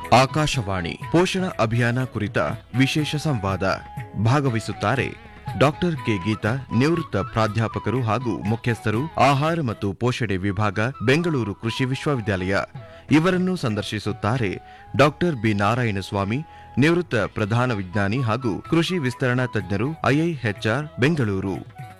ಆಕಾಶವಾಣಿ ಪೋಷಣ ಅಭಿಯಾನ ಕುರಿತ ವಿಶೇಷ ಸಂವಾದ ಭಾಗವಹಿಸುತ್ತಾರೆ ಡಾಕ್ಟರ್ ಕೆ ಗೀತಾ ನಿವೃತ್ತ ಪ್ರಾಧ್ಯಾಪಕರು ಹಾಗೂ ಮುಖ್ಯಸ್ಥರು ಆಹಾರ ಮತ್ತು ಪೋಷಣೆ ವಿಭಾಗ ಬೆಂಗಳೂರು ಕೃಷಿ ವಿಶ್ವವಿದ್ಯಾಲಯ ಇವರನ್ನು ಸಂದರ್ಶಿಸುತ್ತಾರೆ ಡಾಕ್ಟರ್ ಬಿ ನಾರಾಯಣಸ್ವಾಮಿ ನಿವೃತ್ತ ಪ್ರಧಾನ ವಿಜ್ಞಾನಿ ಹಾಗೂ ಕೃಷಿ ವಿಸ್ತರಣಾ ತಜ್ಞರು ಐಐಎಚ್ಆರ್ ಬೆಂಗಳೂರು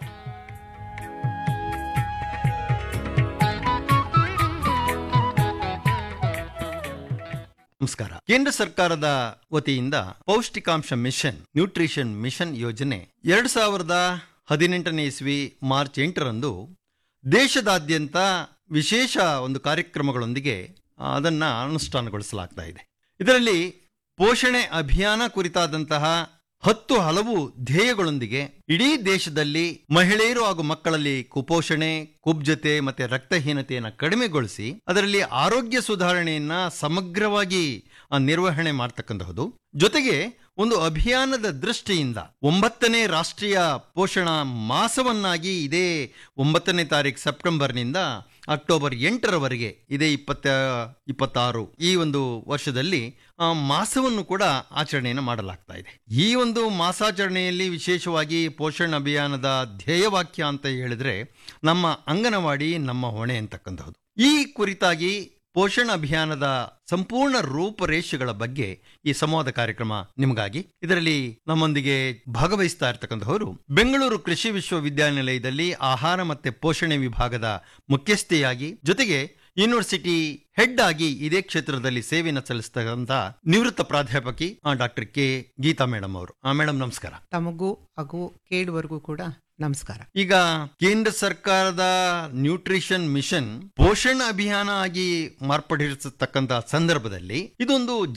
ನಮಸ್ಕಾರ ಕೇಂದ್ರ ಸರ್ಕಾರದ ವತಿಯಿಂದ ಪೌಷ್ಟಿಕಾಂಶ ಮಿಷನ್ ನ್ಯೂಟ್ರಿಷನ್ ಮಿಷನ್ ಯೋಜನೆ ಎರಡು ಸಾವಿರದ ಹದಿನೆಂಟನೇ ಇಸ್ವಿ ಮಾರ್ಚ್ ಎಂಟರಂದು ದೇಶದಾದ್ಯಂತ ವಿಶೇಷ ಒಂದು ಕಾರ್ಯಕ್ರಮಗಳೊಂದಿಗೆ ಆ, ಅದನ್ನ ಅನುಷ್ಠಾನಗೊಳಿಸಲಾಗ್ತಾ ಇದೆ ಇದರಲ್ಲಿ ಪೋಷಣೆ ಅಭಿಯಾನ ಕುರಿತಾದಂತಹ ಹತ್ತು ಹಲವು ಧ್ಯೇಯಗಳೊಂದಿಗೆ ಇಡೀ ದೇಶದಲ್ಲಿ ಮಹಿಳೆಯರು ಹಾಗೂ ಮಕ್ಕಳಲ್ಲಿ ಕುಪೋಷಣೆ ಕುಬ್ಜತೆ ಮತ್ತೆ ರಕ್ತಹೀನತೆಯನ್ನು ಕಡಿಮೆಗೊಳಿಸಿ ಅದರಲ್ಲಿ ಆರೋಗ್ಯ ಸುಧಾರಣೆಯನ್ನ ಸಮಗ್ರವಾಗಿ ಆ, ನಿರ್ವಹಣೆ ಮಾಡ್ತಕ್ಕಂತಹದ್ದು ಜೊತೆಗೆ ಒಂದು ಅಭಿಯಾನದ ದೃಷ್ಟಿಯಿಂದ ಒಂಬತ್ತನೇ ರಾಷ್ಟ್ರೀಯ ಪೋಷಣಾ ಮಾಸವನ್ನಾಗಿ ಇದೇ ಒಂಬತ್ತನೇ ತಾರೀಕು ಸೆಪ್ಟೆಂಬರ್ನಿಂದ ಅಕ್ಟೋಬರ್ ಎಂಟರವರೆಗೆ ಇದೇ ಇಪ್ಪತ್ತ ಇಪ್ಪತ್ತಾರು ಈ ಒಂದು ವರ್ಷದಲ್ಲಿ ಆ, ಮಾಸವನ್ನು ಕೂಡ ಆಚರಣೆಯನ್ನು ಮಾಡಲಾಗ್ತಾ ಇದೆ ಈ ಒಂದು ಮಾಸಾಚರಣೆಯಲ್ಲಿ ವಿಶೇಷವಾಗಿ ಪೋಷಣ್ ಅಭಿಯಾನದ ಧ್ಯೇಯವಾಕ್ಯ ಅಂತ ಹೇಳಿದ್ರೆ ನಮ್ಮ ಅಂಗನವಾಡಿ ನಮ್ಮ ಹೊಣೆ ಅಂತಕ್ಕಂಥದ್ದು ಈ ಕುರಿತಾಗಿ ಪೋಷಣ್ ಅಭಿಯಾನದ ಸಂಪೂರ್ಣ ರೂಪರೇಷೆಗಳ ಬಗ್ಗೆ ಈ ಸಂವಾದ ಕಾರ್ಯಕ್ರಮ ನಿಮಗಾಗಿ ಇದರಲ್ಲಿ ನಮ್ಮೊಂದಿಗೆ ಭಾಗವಹಿಸ್ತಾ ಇರ್ತಕ್ಕಂಥವರು ಬೆಂಗಳೂರು ಕೃಷಿ ವಿಶ್ವವಿದ್ಯಾನಿಲಯದಲ್ಲಿ ಆಹಾರ ಮತ್ತೆ ಪೋಷಣೆ ವಿಭಾಗದ ಮುಖ್ಯಸ್ಥೆಯಾಗಿ ಜೊತೆಗೆ ಯೂನಿವರ್ಸಿಟಿ ಹೆಡ್ ಆಗಿ ಇದೇ ಕ್ಷೇತ್ರದಲ್ಲಿ ಸೇವೆಯನ್ನು ಸಲ್ಲಿಸ್ತಕ್ಕಂಥ ನಿವೃತ್ತ ಪ್ರಾಧ್ಯಾಪಕಿ ಡಾಕ್ಟರ್ ಕೆ ಗೀತಾ ಮೇಡಮ್ ಅವರು ಮೇಡಮ್ ನಮಸ್ಕಾರ ತಮಗೂ ಹಾಗೂ ಕೇಳುವರೆಗೂ ಕೂಡ ನಮಸ್ಕಾರ ಈಗ ಕೇಂದ್ರ ಸರ್ಕಾರದ ನ್ಯೂಟ್ರಿಷನ್ ಮಿಷನ್ ಪೋಷಣ್ ಅಭಿಯಾನ ಆಗಿ ಮಾರ್ಪಡಿಸತಕ್ಕಂತ ಸಂದರ್ಭದಲ್ಲಿ ಇದೊಂದು